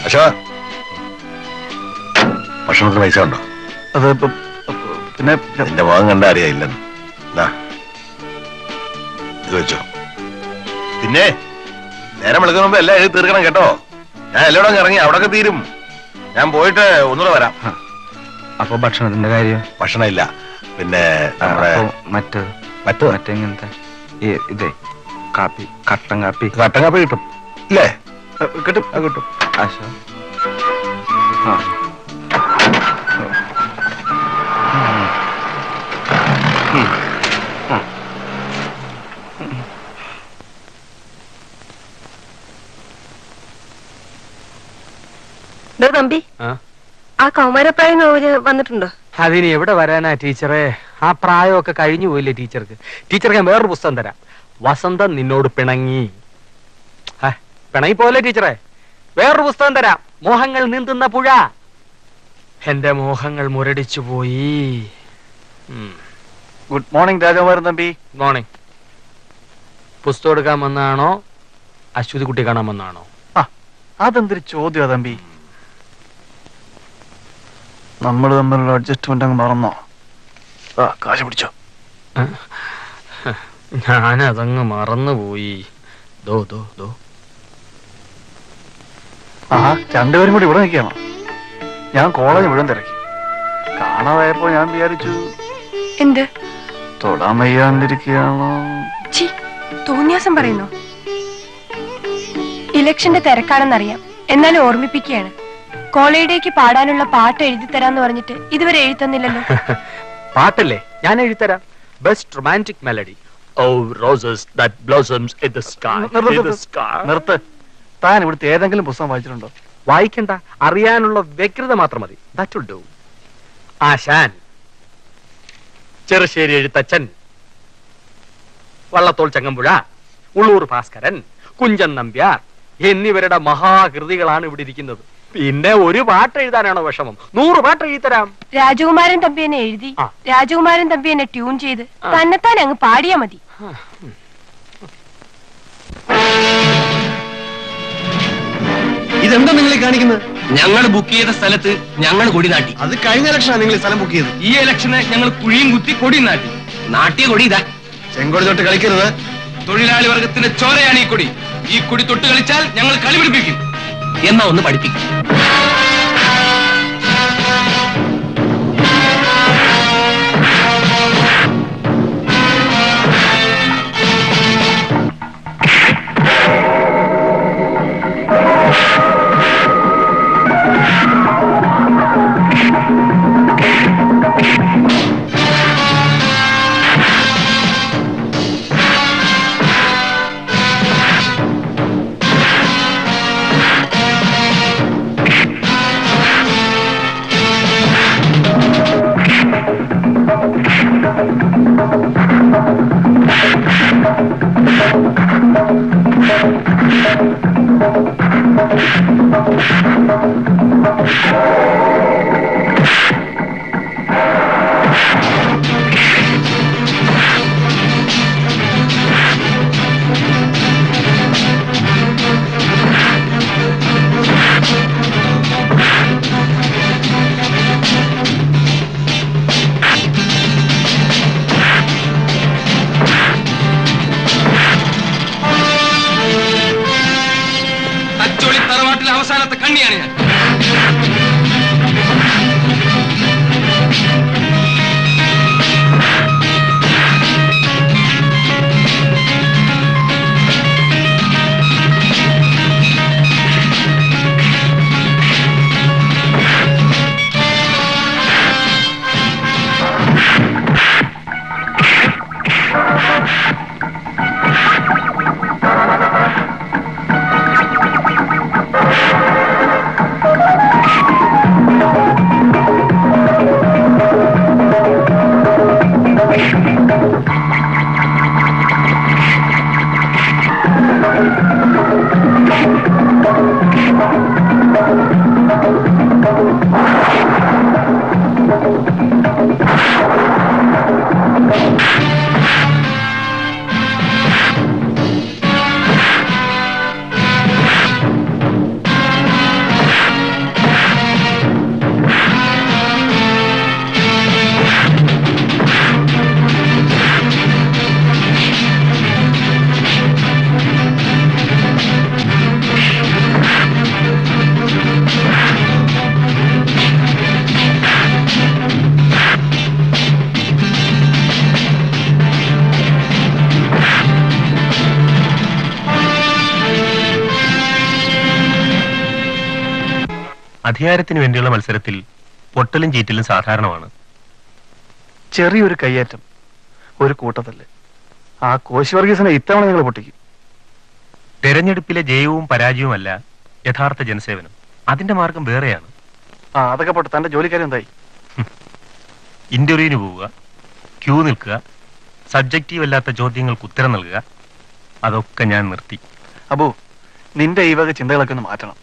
അശോക ഭക്ഷണത്തിന് പൈസ ഉണ്ടോ അത് ഇപ്പം പിന്നെ നിന്റെ മുഖം കണ്ട അറിയായില്ലെന്ന് എന്നാ ഇത് വെച്ചോ പിന്നെ നേരം വിളിക്കുന്ന മുമ്പ് എല്ലാം എഴുതി തീർക്കണം കേട്ടോ ഞാൻ എല്ലായിടം ഇറങ്ങി അവിടൊക്കെ തീരും ഞാൻ പോയിട്ട് ഒന്നുകൂടെ വരാം അപ്പൊ ഭക്ഷണത്തിന്റെ കാര്യം ഭക്ഷണം ഇല്ല പിന്നെ നമ്മുടെ അപ്പൊ മറ്റ് മറ്റു മറ്റെങ്ങനത്തെ ഈ ഇതേ കാപ്പി കട്ടൻ കാപ്പി കട്ടൻ കാപ്പി കിട്ടും ഇല്ലേ കിട്ടും കിട്ടും ആശോ ആ ഡോ തമ്പി ആ? ആ കൗമാരപ്രായം നോവല് വന്നിട്ടുണ്ടോ അതിന് എവിടെ വരാനാ ടീച്ചറെ ആ പ്രായമൊക്കെ കഴിഞ്ഞു പോയില്ലേ ടീച്ചർക്ക് ടീച്ചർക്ക് ഞാൻ വേറൊരു പുസ്തകം തരാം വസന്തം നിന്നോട് പിണങ്ങി ഹ, പിണങ്ങി പോലെ ടീച്ചറെ വേറൊരു പുസ്തകം തരാം മോഹങ്ങൾ നീന്തുന്ന പുഴ എന്റെ മോഹങ്ങൾ മുരടിച്ചു പോയി ഗുഡ് മോർണിംഗ് രാജകുമാരൻ തമ്പി മോർണിംഗ് പുസ്തകം എടുക്കാൻ വന്നാണോ അശ്വതി കുട്ടി കാണാൻ വന്നാണോ ആ അതെന്തൊരു ചോദ്യമാ തമ്പി നമ്മൾ തമ്മിലുള്ള അഡ്ജസ്റ്റ്മെന്റ് അങ്ങ് മറന്നോ ആ കാശ് പിടിച്ചോ ഞാനതങ്ങ് മറന്നുപോയി ദോ ദോ ദോ ആ രണ്ടുപേരും കൂടി ഇവിടെ നിൽക്കുകയാണോ ഞാൻ കോളേജ് മുഴുവൻ തിരക്കി കാണാതായപ്പോ ഞാൻ വിചാരിച്ചു എന്ത് തൊടാൻ വയ്യാണ്ടിരിക്കുകയാണോ ചി തോന്നിയാസം പറയുന്നു ഇലക്ഷന്റെ തിരക്കാണെന്നറിയാം എന്നാലും ഓർമ്മിപ്പിക്കുകയാണ് കോളേജിലേക്ക് പാടാനുള്ള പാട്ട് എഴുതി തരാന്ന് പറഞ്ഞിട്ട് ഇതുവരെ എഴുതി തന്നില്ലല്ലോ പാട്ടല്ലേ ഞാൻ എഴുതരാം best romantic melody oh roses that blossoms in the sky നിർത്ത് ഇൻ ദ നിർത്ത്. സ്കൈ നിർത്ത് താൻ ഇവിടുത്തെ ഏതെങ്കിലും പുസ്തകം വായിച്ചിട്ടുണ്ടോ വായിക്കണ്ട അറിയാനുള്ള വ്യഗ്രത മാത്രം മതി that will do Asan Cherusseri Ezhuthachan Vallathol Changampuzha Ulloor Bhaskaran Kunchan Nambiar എന്നിവരുടെ മഹാകൃതികളാണ് ഇവിടെ ഇരിക്കുന്നത് പിന്നെ ഒരു പാട്ട് എഴുതാനാണോ വിഷമം നൂറ് പാട്ട് എഴുതിത്തരാം രാജകുമാരൻ തമ്പി എന്നെ എഴുതി ആ. രാജകുമാരൻ തമ്പി എന്നെ ട്യൂൺ ചെയ്ത് ആ. തന്നെത്താൻ അങ്ങ് പാടിയാ മതി ഇതെന്താ നിങ്ങൾ കാണിക്കുന്നത് ഞങ്ങൾ ബുക്ക് ചെയ്ത സ്ഥലത്ത് ഞങ്ങൾ കൊടി നാട്ടി അത് കഴിഞ്ഞ ഇലക്ഷനാണ് നിങ്ങൾ സ്ഥലം ബുക്ക് ചെയ്തത് ഈ ഇലക്ഷന് ഞങ്ങൾ കുഴിയും കുത്തി കൊടി നാട്ടി നാട്ടിയ കൊടി ഇതാ ചെങ്കൊടി തൊട്ട് കളിക്കരുത് തൊഴിലാളി വർഗത്തിന്റെ ചോരയാണ് ഈ കൊടി ഈ കൊടി തൊട്ട് കളിച്ചാൽ ഞങ്ങൾ കളി പിടിപ്പിക്കും എന്നാ ഒന്ന് പഠിപ്പിക്കും തച്ചോളി തറവാട്ടിലെ അവസാനത്തെ കണ്ണിയാണ് ഞാൻ അധികാരത്തിന് വേണ്ടിയുള്ള മത്സരത്തിൽ പൊട്ടലും ചീറ്റലും സാധാരണമാണ് ചെറിയൊരു കയ്യേറ്റം ഒരു കൂട്ടത്തല്ലേ ആ കോശി വർഗീസിനെ ഇത്തവണ നിങ്ങൾ പൊട്ടിക്കും തെരഞ്ഞെടുപ്പിലെ ജയവും പരാജയവുമല്ല യഥാർത്ഥ ജനസേവനം അതിന്റെ മാർഗം വേറെയാണ് ആ അതൊക്കെ പോട്ടെ തന്റെ ജോലിക്കാര്യം എന്തായി ഇന്റർവ്യൂവിന് പോവുക ക്യൂ നിൽക്കുക സബ്ജക്റ്റീവ് അല്ലാത്ത ചോദ്യങ്ങൾക്ക് ഉത്തരം നൽകുക അതൊക്കെ ഞാൻ നിർത്തി അബു നിന്റെ ഈ വക ചിന്തകളൊക്കെ ഒന്ന് മാറ്റണം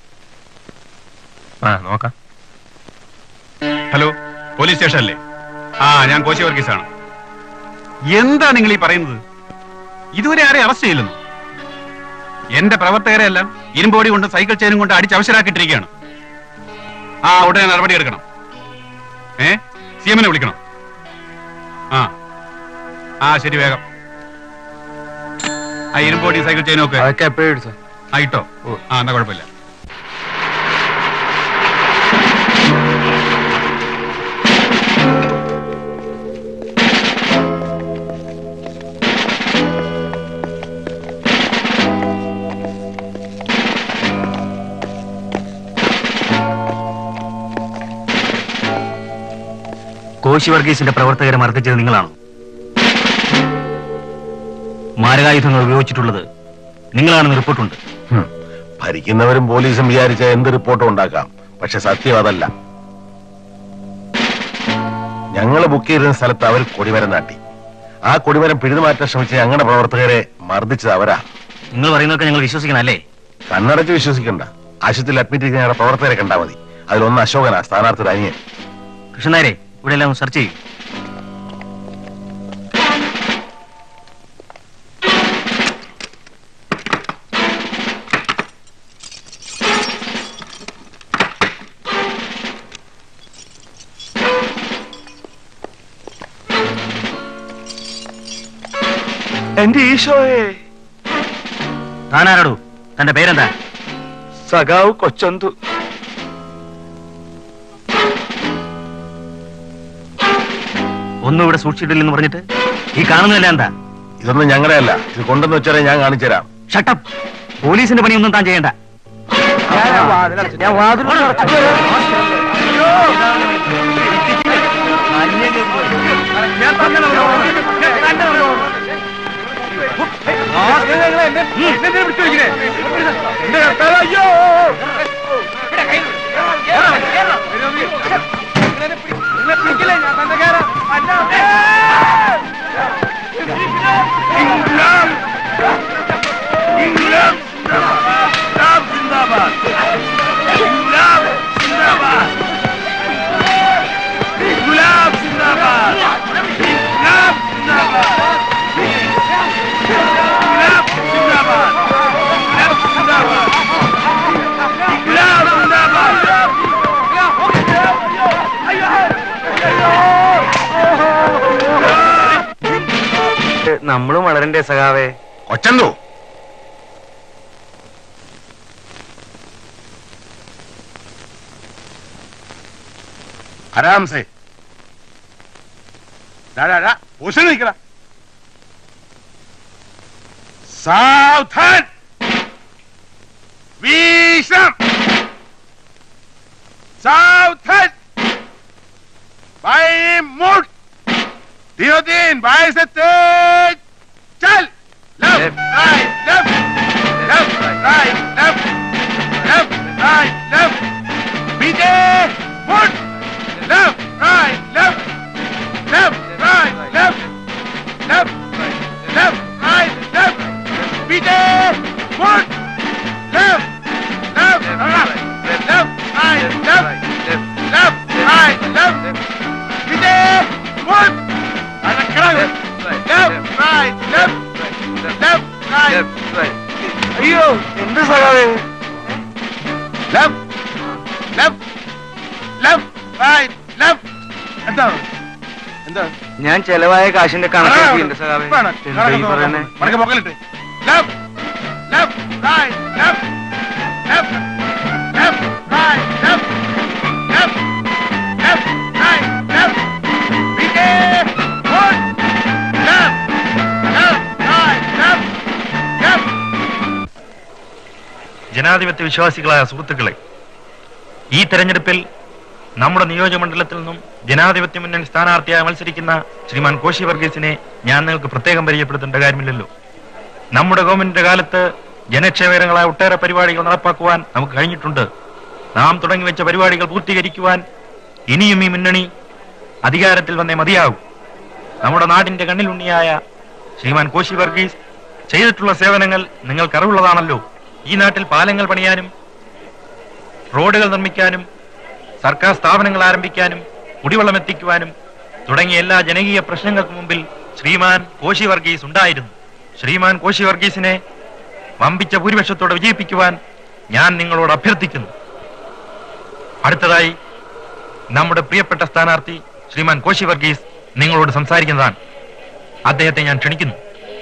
ആ നോക്കാം ഹലോ പോലീസ് സ്റ്റേഷൻ അല്ലേ ആ ഞാൻ കോശി വർഗീസ് ആണ് എന്താ നിങ്ങൾ ഈ പറയുന്നത് ഇതുവരെ ആരെ അറസ്റ്റ് ചെയ്യില്ലെന്നു എന്റെ പ്രവർത്തകരെ എല്ലാം ഇരുമ്പോടി കൊണ്ട് സൈക്കിൾ ചെയിനും കൊണ്ട് അടിച്ച് അവശരാക്കിയിട്ടിരിക്കുകയാണ് ആ ഉടനെ നടപടി എടുക്കണം ഏ സി എമ്മിനെ വിളിക്കണം ആ ആ ശരി വേഗം ആ ഇരുമ്പോടി സൈക്കിൾ ചെയിനും ഒക്കെ അതൊക്കെ എപ്പോഴും സാർ ആയിട്ടോ ആ എന്നാ കുഴപ്പമില്ല കോശി വർഗീസിന്റെ പ്രവർത്തകരെ മർദ്ദിച്ചത് നിങ്ങളാണോ മാരകായുധങ്ങൾ ഉപയോഗിച്ചിട്ടുള്ളത് നിങ്ങളാണെന്ന് റിപ്പോർട്ടുണ്ട് ഹും. ഭരിക്കുന്നവരും പോലീസും വിചാരിച്ച എന്ത് റിപ്പോർട്ടും ഉണ്ടാക്കാം പക്ഷെ സത്യം അതല്ല ഞങ്ങൾ ബുക്ക് ചെയ്തിരുന്ന സ്ഥലത്ത് അവർ കൊടിമരം നാട്ടി ആ കൊടിമരം പിഴുതുമാറ്റാൻ ശ്രമിച്ച ഞങ്ങളുടെ പ്രവർത്തകരെ മർദ്ദിച്ചത് അവരാ നിങ്ങൾ പറയുന്നതൊക്കെ ഞങ്ങൾ വിശ്വസിക്കണം അല്ലേ കണ്ണടച്ച് വിശ്വസിക്കണ്ട ആശുപത്രിയിൽ അഡ്മിറ്റ് ചെയ്ത ഞങ്ങളുടെ പ്രവർത്തകരെ കണ്ടാൽ മതി അതിലൊന്ന് അശോകനാ സ്ഥാനാർത്ഥിയുടെ അനിയൻ കൃഷ്ണനാരെ ഇവിടെ എല്ലാം സെർച്ച് ചെയ്യും എന്റെ ഈശോയെ താനാരാടൂ തന്റെ പേരെന്താ സഖാവ് കൊച്ചന്തു ഒന്നും ഇവിടെ സൂക്ഷിച്ചിട്ടില്ലെന്ന് പറഞ്ഞിട്ട് ഈ കാണുന്നതല്ല എന്താ ഇതൊന്നും ഞങ്ങളുടെ അല്ല ഇത് കൊണ്ടെന്ന് വെച്ചാലേ ഞാൻ കാണിച്ചു തരാം ഷട്ടപ്പ് പോലീസിന്റെ പണിയൊന്നും താൻ ചെയ്യണ്ട ഞാൻ വാതിൽ നമ്മളും വളരണ്ടേ സഖാവേ കൊച്ചന്തു ആരാം സേ നിൽക്കട സാവധാൻ വീശം സാവധാൻ बाई मुठ दियोदीन बाई से तेज चल left right left left right left left right left पीछे मुठ left right left left right left left left right left पीछे मुठ left left left right left left right left पीछे मुठ Left, right, left, left, right. അയ്യോ എന്ത് സഖാവേ Left, left, left, right, left. എന്താ എന്താ ഞാൻ ചെലവായ കാശിന്റെ കണക്കാക്കിയിട്ടുണ്ട് സഖാവേ എന്താ ഈ പറയുന്നേ മടക്ക് പൊക്കലിട്ട് Left, left, right, left, left, left, right, left, left, left, right, left. പീछे, മുड़, left, left, right, left, left. ജനാധിപത്യ വിശ്വാസികളായ സുഹൃത്തുക്കളെ ഈ തെരഞ്ഞെടുപ്പിൽ നമ്മുടെ നിയോജകമണ്ഡലത്തിൽ നിന്നും ജനാധിപത്യ മുന്നണി സ്ഥാനാർത്ഥിയായി മത്സരിക്കുന്ന ശ്രീമാൻ കോശി വർഗീസിനെ ഞാൻ നിങ്ങൾക്ക് പ്രത്യേകം പരിചയപ്പെടുത്തേണ്ട കാര്യമില്ലല്ലോ നമ്മുടെ ഗവൺമെന്റിന്റെ കാലത്ത് ജനക്ഷേമകരങ്ങളായ ഒട്ടേറെ പരിപാടികൾ നടപ്പാക്കുവാൻ നമുക്ക് കഴിഞ്ഞിട്ടുണ്ട് നാം തുടങ്ങി വെച്ച പരിപാടികൾ പൂർത്തീകരിക്കുവാൻ ഇനിയും ഈ മുന്നണി അധികാരത്തിൽ വന്നേ മതിയാകും നമ്മുടെ നാടിന്റെ കണ്ണിലുണ്ണിയായ ശ്രീമാൻ കോശി വർഗീസ് ചെയ്തിട്ടുള്ള സേവനങ്ങൾ നിങ്ങൾക്ക് അറിവുള്ളതാണല്ലോ ഈ നാട്ടിൽ പാലങ്ങൾ പണിയാനും റോഡുകൾ നിർമ്മിക്കാനും സർക്കാർ സ്ഥാപനങ്ങൾ ആരംഭിക്കാനും കുടിവെള്ളം എത്തിക്കുവാനും തുടങ്ങിയ എല്ലാ ജനകീയ പ്രശ്നങ്ങൾക്ക് മുമ്പിൽ ശ്രീമാൻ കോശി വർഗീസ് ഉണ്ടായിരുന്നു ശ്രീമാൻ കോശി വർഗീസിനെ വമ്പിച്ച ഭൂരിപക്ഷത്തോടെ വിജയിപ്പിക്കുവാൻ ഞാൻ നിങ്ങളോട് അഭ്യർത്ഥിക്കുന്നു അടുത്തതായി നമ്മുടെ പ്രിയപ്പെട്ട സ്ഥാനാർത്ഥി ശ്രീമാൻ കോശി വർഗീസ് നിങ്ങളോട് സംസാരിക്കുന്നതാണ് അദ്ദേഹത്തെ ഞാൻ ക്ഷണിക്കുന്നു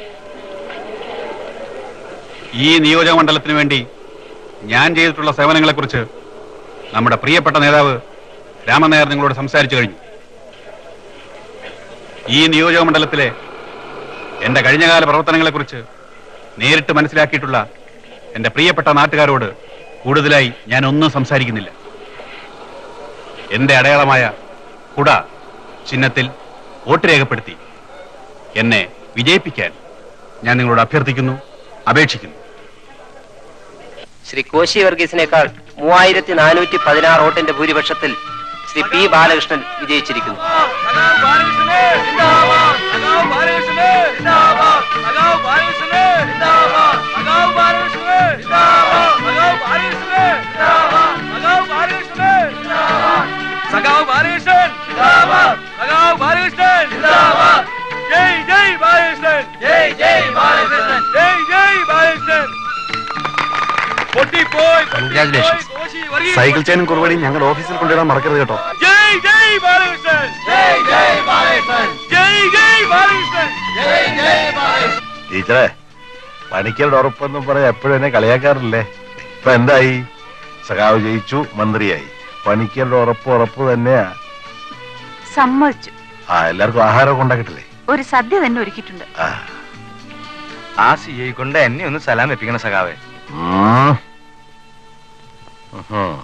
ഈ നിയോജക മണ്ഡലത്തിന് വേണ്ടി ഞാൻ ചെയ്തിട്ടുള്ള സേവനങ്ങളെക്കുറിച്ച് നമ്മുടെ പ്രിയപ്പെട്ട നേതാവ് രാമനായർ നിങ്ങളോട് സംസാരിച്ചു കഴിഞ്ഞു ഈ നിയോജക മണ്ഡലത്തിലെ എന്റെ കഴിഞ്ഞകാല പ്രവർത്തനങ്ങളെക്കുറിച്ച് നേരിട്ട് മനസ്സിലാക്കിയിട്ടുള്ള എന്റെ പ്രിയപ്പെട്ട നാട്ടുകാരോട് കൂടുതലായി ഞാൻ ഒന്നും സംസാരിക്കുന്നില്ല എന്റെ അടയാളമായ കുട ചിഹ്നത്തിൽ വോട്ട് രേഖപ്പെടുത്തി എന്നെ വിജയിപ്പിക്കാൻ ഞാൻ നിങ്ങളോട് അഭ്യർത്ഥിക്കുന്നു അപേക്ഷിക്കുന്നു ശ്രീ കോശി വർഗീസിനേക്കാൾ മൂവായിരത്തി നാനൂറ്റി പതിനാറ് വോട്ടിന്റെ ഭൂരിപക്ഷത്തിൽ ശ്രീ പി ബാലകൃഷ്ണൻ വിജയിച്ചിരിക്കുന്നു സഖാവ് ബാലകൃഷ്ണൻ സഖാവ് ബാലകൃഷ്ണൻ ജയ് ജയ് ബാലകൃഷ്ണൻ ജയ് ജയ് ബാലകൃഷ്ണൻ ജയ് ജയ് ബാലകൃഷ്ണൻ പൊട്ടിപ്പോയി Congratulations. കോശി വർഗീസ് സൈക്കിൾ ചെയിനും കുറുവടിയും ഞങ്ങളുടെ ഓഫീസിൽ കൊണ്ടുവരാൻ മറക്കരുത് കേട്ടോ ജയ് ജയ് ബാലകൃഷ്ണൻ ജയ് ജയ് ബാലകൃഷ്ണൻ ജയ് ജയ് ബാലകൃഷ്ണൻ ജയ് ജയ് ബാലകൃഷ്ണൻ ടീച്ചറെ പണിക്കരുടെ ഉറപ്പെന്നും പറയാ എപ്പോഴും എന്നെ കളിയാക്കാറില്ലേ ഇപ്പൊ എന്തായി സഖാവ് ജയിച്ചു മന്ത്രിയായി പണിക്കരുടെ ഉറപ്പ് ഉറപ്പ് തന്നെയാ സമ്മതിച്ചു ആ എല്ലാവർക്കും ആഹാരം ഉണ്ടാക്കിട്ടില്ലേ ഒരു സദ്യ തന്നെ ഒരുക്കിയിട്ടുണ്ട് ആ ആ സി ഐ കൊണ്ട് എന്നെ ഒന്ന് സലാം എത്തിക്കണം സഖാവേ ഉം. ഉഹും.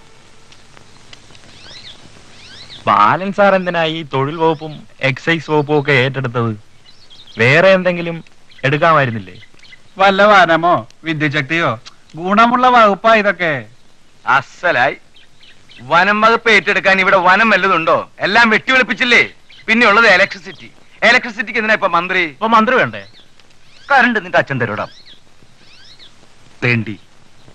ബാലൻ സാർ എന്തിനാ ഈ തൊഴിൽ വകുപ്പും എക്സൈസ് വകുപ്പും ഒക്കെ ഏറ്റെടുത്തത് വേറെ എന്തെങ്കിലും എടുക്കാമായിരുന്നില്ലേ വല്ല വനമോ വിദ്യുശക്തിയോ ഗുണമുള്ള വകുപ്പാ ഇതൊക്കെ അസലായി വനം വകുപ്പ് ഏറ്റെടുക്കാൻ ഇവിടെ വനം വല്ലതുണ്ടോ എല്ലാം വെട്ടിവെളുപ്പിച്ചില്ലേ പിന്നെ ഉള്ളത് ഇലക്ട്രിസിറ്റി ഇലക്ട്രിസിറ്റിക്ക് എന്തിനാ ഇപ്പൊ മന്ത്രി ഇപ്പൊ മന്ത്രി വേണ്ടേ കറണ്ട് നിന്റെ അച്ഛൻ തരൂടാ തേണ്ടി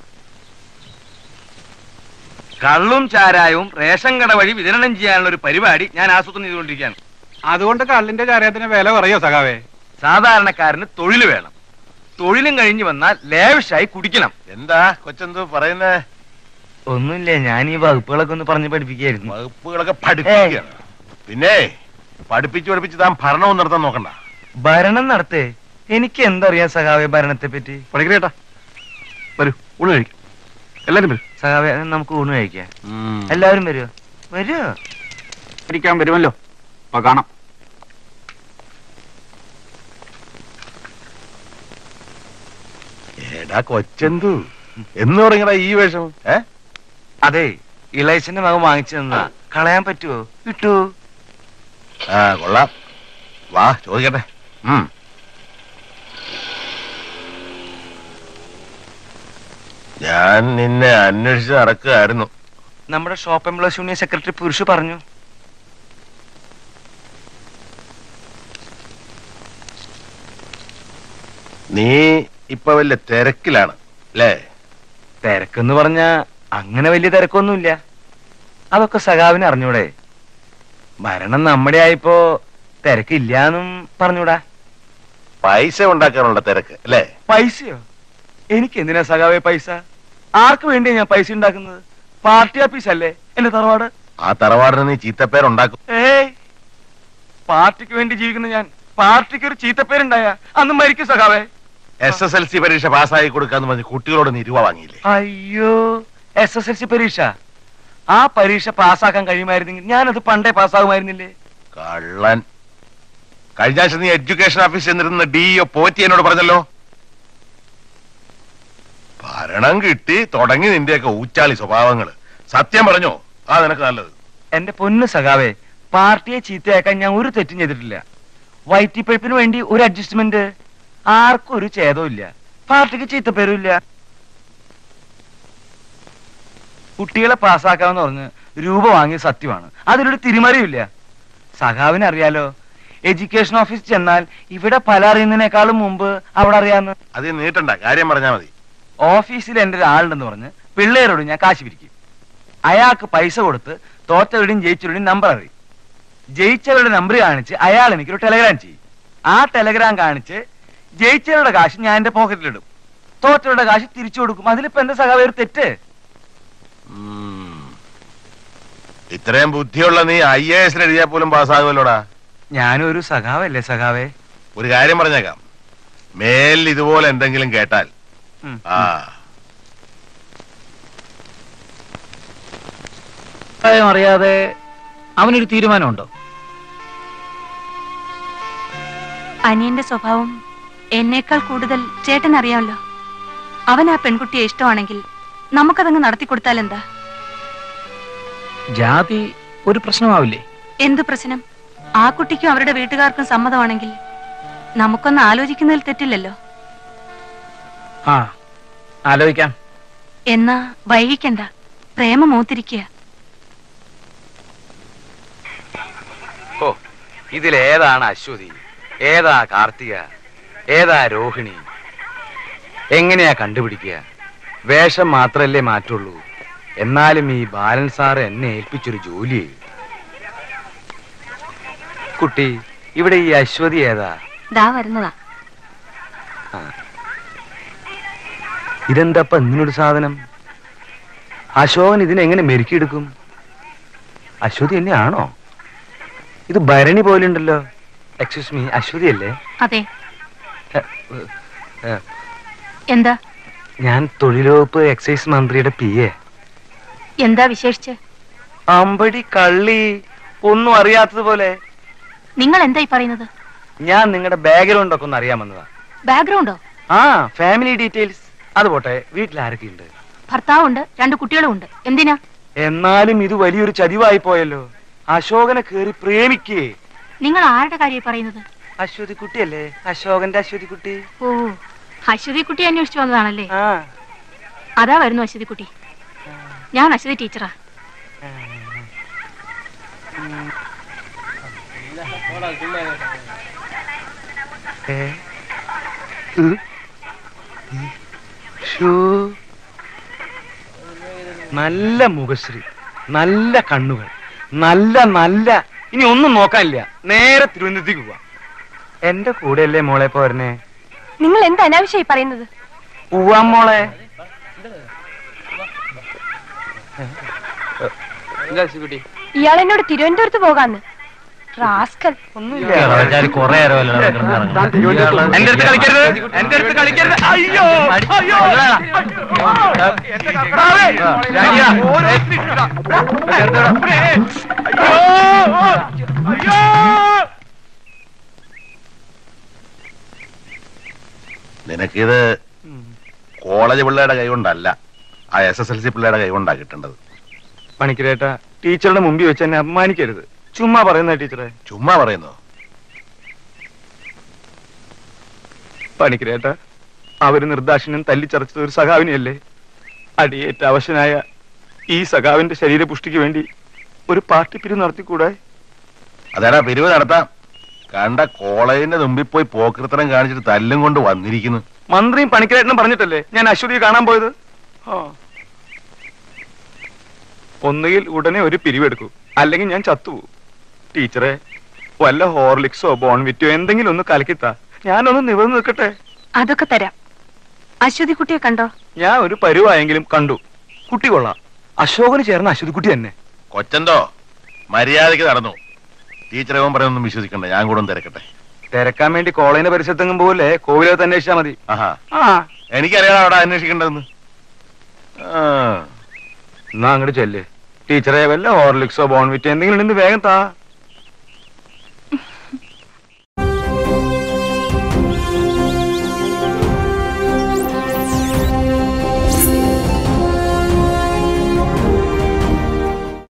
കള്ളും ചാരായവും റേഷൻ കട വഴി വിതരണം ചെയ്യാനുള്ള ഒരു പരിപാടി ഞാൻ ആസൂത്രണം ചെയ്തുകൊണ്ടിരിക്കുകയാണ് അതുകൊണ്ട് കള്ളിന്റെ ചാരത്തിന് വില കുറയോ സഖാവേ സാധാരണക്കാരന് തൊഴിൽ വേണം തൊഴിലും കഴിഞ്ഞു വന്നാൽ ലേവിഷായി കുടിക്കണം എന്താ കൊച്ചെന്തു പറയുന്നേ ഒന്നുമില്ല ഞാൻ ഈ വകുപ്പുകളൊക്കെ ഒന്ന് പറഞ്ഞു പഠിപ്പിക്കായിരുന്നു വകുപ്പുകളൊക്കെ പഠിപ്പിക്കുകയാണ് പിന്നെ പഠിപ്പിച്ച് പഠിപ്പിച്ച് താൻ ഭരണവും നടത്താൻ നോക്കണ്ട ഭരണം നടത്തേ എനിക്ക് എന്തറിയാം സഖാവെ ഭരണത്തെ പറ്റി പഠിക്കണേട്ടാ വരൂ ഊണ് കഴിക്കും എല്ലാരും വരും സഖാവെ നമുക്ക് ഊണ് കഴിക്കാം ഉം. എല്ലാവരും വരുമോ വരുമോ ഇരിക്കാൻ വരുമല്ലോ അപ്പൊ കാണാം എടാ കൊച്ചെന്തു എന്ന് തുടങ്ങിയടാ ഈ വേഷം ഏ അതെ ഇളയച്ചന്റെ മകൻ വാങ്ങിച്ചു തന്നാ കളയാൻ പറ്റുമോ കിട്ടൂ ആ കൊള്ളാം വാ ചോദിക്കട്ടെ ഉം. ഞാൻ നിന്നെ അന്വേഷിച്ച് നടക്കുകയായിരുന്നു നമ്മുടെ shop employees union secretary Purush പറഞ്ഞു നീ ഇപ്പൊ വലിയ തിരക്കിലാണ് അല്ലേ തിരക്കെന്ന് പറഞ്ഞ അങ്ങനെ വലിയ തിരക്കൊന്നുമില്ല അതൊക്കെ സഖാവിന് അറിഞ്ഞൂടെ ഭരണം നമ്മുടെ ആയപ്പോ തിരക്കില്ലാന്നും പറഞ്ഞൂടാ പൈസ ഉണ്ടാക്കാനുള്ള തിരക്ക് അല്ലേ പൈസയോ എനിക്ക് എന്തിനാ സഖാവേ പൈസ ആർക്ക് വേണ്ടിയാ ഞാൻ പൈസ ഉണ്ടാക്കുന്നത് പാർട്ടി ഓഫീസ് അല്ലേ എന്റെ തറവാട് ആ തറവാടിന് നീ ചീത്തപ്പേരുണ്ടാക്കും ഏയ് പാർട്ടിക്ക് വേണ്ടി ജീവിക്കുന്ന ഞാൻ പാർട്ടിക്ക് ഒരു ചീത്തപ്പേരുണ്ടായ അന്ന് മരിക്കും സഖാവേ എസ് എസ് എൽ സി പരീക്ഷ പാസ്സാക്കി കൊടുക്കാന്ന് പറഞ്ഞ് കുട്ടികളോട് നീ രൂപ വാങ്ങിയില്ലേ അയ്യോ എസ് എസ് എൽ സി പരീക്ഷ ആ പരീക്ഷ പാസ്സാക്കാൻ കഴിയുമായിരുന്നെങ്കിൽ ഞാനത് പണ്ടേ പാസ്സാകുമായിരുന്നില്ലേ കള്ളൻ കഴിഞ്ഞ ആഴ്ച നീ എഡ്യൂക്കേഷൻ ഓഫീസിൽ നിന്നിരുന്ന ഡി ഒ പോറ്റി എന്നോട് പറഞ്ഞല്ലോ ഭരണം കിട്ടി തുടങ്ങി നിന്റെയൊക്കെ ഊച്ചാളി സ്വഭാവങ്ങള് സത്യം പറഞ്ഞോ ആ നിനക്ക് നല്ലത് എന്റെ പൊന്ന് സഖാവേ പാർട്ടിയെ ചീത്തയാക്കാൻ ഞാൻ ഒരു തെറ്റും ചെയ്തിട്ടില്ല വയറ്റിപ്പഴുപ്പിന് വേണ്ടി ഒരു അഡ്ജസ്റ്റ്മെന്റ് ആർക്കും ഒരു ഛേദവും ഇല്ല പാർട്ടിക്ക് ചീത്തപ്പേരും ഇല്ല കുട്ടികളെ പാസ്സാക്കാമെന്ന് പറഞ്ഞ് രൂപ വാങ്ങിയ സത്യമാണ് അതിലൊരു തിരിമറിയില്ല സഖാവിന് അറിയാലോ എഡ്യൂക്കേഷൻ ഓഫീസിൽ ചെന്നാൽ ഇവിടെ പല അറിയുന്നതിനേക്കാളും മുമ്പ് അവിടെ അറിയാന്ന് അത് നീട്ടണ്ട കാര്യം പറഞ്ഞാ മതി ഓഫീസിൽ എന്റെ ഒരാളുണ്ടെന്ന് പറഞ്ഞ് പിള്ളേരോട് ഞാൻ കാശ് പിരിക്കും അയാൾക്ക് പൈസ കൊടുത്ത് തോറ്റവരുടെയും ജയിച്ചവരുടെയും നമ്പർ അറിയും ജയിച്ചവരുടെ നമ്പർ കാണിച്ച് അയാൾ എനിക്കൊരു ടെലഗ്രാം ചെയ്യും ആ ടെലഗ്രാം കാണിച്ച് ജയിച്ചവരുടെ കാശ് ഞാൻ എന്റെ പോക്കറ്റിലിടും തോറ്റവരുടെ കാശ് തിരിച്ചു കൊടുക്കും അതിലിപ്പോ എന്താ സഖാവ് ഒരു തെറ്റ് ഉം. ഇത്രയും ബുദ്ധിയുള്ള നീ ഐ എ എസിന് എഴുതിയാൽ പോലും പാസ്സാകുമല്ലോടാ ഞാനൊരു സഖാവല്ലേ സഖാവേ ഒരു കാര്യം പറഞ്ഞേക്കാം മേലിൽ ഇതുപോലെ എന്തെങ്കിലും കേട്ടാൽ ഉം. ആ അറിയാതെ അവനൊരു തീരുമാനമുണ്ടോ അനിയന്റെ സ്വഭാവം എന്നേക്കാൾ കൂടുതൽ ചേട്ടൻ അറിയാമല്ലോ അവൻ ആ പെൺകുട്ടിയെ ഇഷ്ടമാണെങ്കിൽ നമുക്കതങ്ങ് നടത്തിക്കൊടുത്താൽ എന്താ ജാതി ഒരു പ്രശ്നമാവില്ലേ എന്തു പ്രശ്നം ആ കുട്ടിക്കും അവരുടെ വീട്ടുകാർക്കും സമ്മതമാണെങ്കിൽ നമുക്കൊന്ന് ആലോചിക്കുന്നതിൽ തെറ്റില്ലല്ലോ ആ ആലോചിക്കാം എന്നാ വൈകിക്കണ്ട പ്രേമ മൂത്തിരിക്കുക ഓ ഇതിലേതാണ് അശ്വതി ഏതാ കാർത്തിക ഏതാ രോഹിണി എങ്ങനെയാ കണ്ടുപിടിക്കുക വേഷം മാത്രല്ലേ മാറ്റുള്ളൂ എന്നാലും ഈ ബാലൻ സാറ് എന്നെ ഏൽപ്പിച്ചൊരു ജോലി കുട്ടി ഇവിടെ ഈ അശ്വതി ഏതാ ദാ വരുന്നതാ ഇതെന്താപ്പ ഇങ്ങനൊരു സാധനം അശോകൻ ഇതിനെങ്ങനെ മെരുക്കിയെടുക്കും അശ്വതി തന്നെയാണോ ഇത് ഭരണി പോലെ ഉണ്ടല്ലോ എക്സ്ക്യൂസ് മീ അശ്വതി അല്ലേ അതെ എ, എ, എന്താ ഞാൻ തൊഴിലുവകുപ്പ് എക്സൈസ് മന്ത്രിയുടെ പി എ എന്താ വിശേഷിച്ച് അമ്പടി കള്ളി ഒന്നും അറിയാത്തതുപോലെ നിങ്ങൾ എന്തായി പറയുന്നത് ഞാൻ നിങ്ങളുടെ ബാക്ക്ഗ്രൗണ്ട് ഒക്കെ ഒന്ന് അറിയാൻ വന്നതാ ബാക്ക്ഗ്രൗണ്ടോ ആ ഫാമിലി ഡീറ്റെയിൽസ് അത് പോട്ടെ വീട്ടിൽ ആരൊക്കെയുണ്ട് ഭർത്താവുണ്ട് രണ്ട് കുട്ടികളും ഉണ്ട് എന്തിനാ എന്നാലും ഇത് വലിയൊരു ചതിവായി പോയല്ലോ അശോകനെ കേറി പ്രേമിക്കേ നിങ്ങൾ ആരുടെ കാര്യം പറയുന്നത് അശ്വതി കുട്ടിയല്ലേ അശോകന്റെ അശ്വതി കുട്ടി ഓ അശ്വതി കുട്ടി അന്വേഷിച്ചു വന്നതാണല്ലേ ആ അതാ വരുന്നു അശ്വതി കുട്ടി ഞാൻ അശ്വതി ടീച്ചറാ ഏ? ഉ? ഉ? ഷോ. നല്ല മുഖശ്രീ നല്ല കണ്ണുകൾ നല്ല നല്ല ഇനി ഒന്നും നോക്കാനില്ല നേരെ തിരുവനന്തപുരത്തേക്ക് പോവാ എന്റെ കൂടെയല്ലേ മോളെ പോരണേ നിങ്ങൾ എന്ത് അനാവശ്യമായി പറയുന്നത് പോവാം മോളെ ഇയാൾ എന്നോട് തിരുവനന്തപുരത്ത് പോകാന്ന് റാസ്കൽ എന്റെ അടുത്ത് കളിക്കരുത് എന്റെ അടുത്ത് കളിക്കരുത് അയ്യോ അയ്യോ എന്റെ കർത്താവേ. രാജിയാ. അയ്യോ നിനക്കിത് കോളേജ് പിള്ളേരുടെ കൈ കൊണ്ടല്ല ആ എസ് എസ് എൽ സി പിള്ളേരുടെ കൈ കൊണ്ടാ കിട്ടേണ്ടത് പണിക്കരേട്ട ടീച്ചറുടെ മുമ്പിൽ വെച്ച് എന്നെ അപമാനിക്കരുത് ചുമ്മാ പറയുന്ന ടീച്ചറെ ചുമ്മാ പറയുന്നു പണിക്കരേട്ട അവര് നിർദാക്ഷിണ്യം തല്ലിച്ചതച്ചത് ഒരു സഖാവിനെയല്ലേ അടിയേറ്റ അവശനായ ഈ സഖാവിന്റെ ശരീരപുഷ്ടിക്ക് വേണ്ടി ഒരു പാർട്ടി പിരിവ് നടത്തിക്കൂടെ അതേടാ പിരിവ് നടത്താം കണ്ട കോളേജിന്റെ മുമ്പിൽ പോയി പോക്കൃത്തരം കാണിച്ചിട്ട് തല്ലും കൊണ്ട് വന്നിരിക്കുന്നു മന്ത്രിയും പണിക്കരേട്ടനും പറഞ്ഞിട്ടല്ലേ ഞാൻ അശ്വതിയെ കാണാൻ പോയത് ആ. ഒന്നുകിൽ ഉടനെ ഒരു പിരിവെടുക്കൂ അല്ലെങ്കിൽ ഞാൻ ചത്തുപോകും ടീച്ചറെ വല്ല ഹോർലിക്സോ ബോൺവിറ്റോ എന്തെങ്കിലും ഒന്ന് കലക്കിത്താ ഞാനൊന്ന് നിവർന്നു നിൽക്കട്ടെ അതൊക്കെ തരാം അശ്വതി കുട്ടിയെ കണ്ടോ ഞാൻ ഒരു പരുവായെങ്കിലും കണ്ടു കുട്ടി കൊള്ളാം അശോകന് ചേർന്ന അശ്വതി കുട്ടി തന്നെ കൊച്ചന്തോ മര്യാദയ്ക്ക് നടന്നു ടീച്ചറെ പറയുന്നൊന്നും വിശ്വസിക്കണ്ട ഞാൻ കൂടെ ഒന്ന് തിരക്കട്ടെ തിരക്കാൻ വേണ്ടി കോളേജിന്റെ പരിസരത്തെങ്ങും പോലെ കോവിലകത്ത് അന്വേഷിച്ചാ മതി ആഹാ ആ എനിക്കറിയാം അവിടെ അന്വേഷിക്കേണ്ടതെന്ന് ആ എന്നാ അങ്ങോട്ട് ചെല്ല് ടീച്ചറെ വല്ല ഹോർലിക്സോ ബോൺവിറ്റോ എന്തെങ്കിലും ഉണ്ടെന്ന് വേഗം താ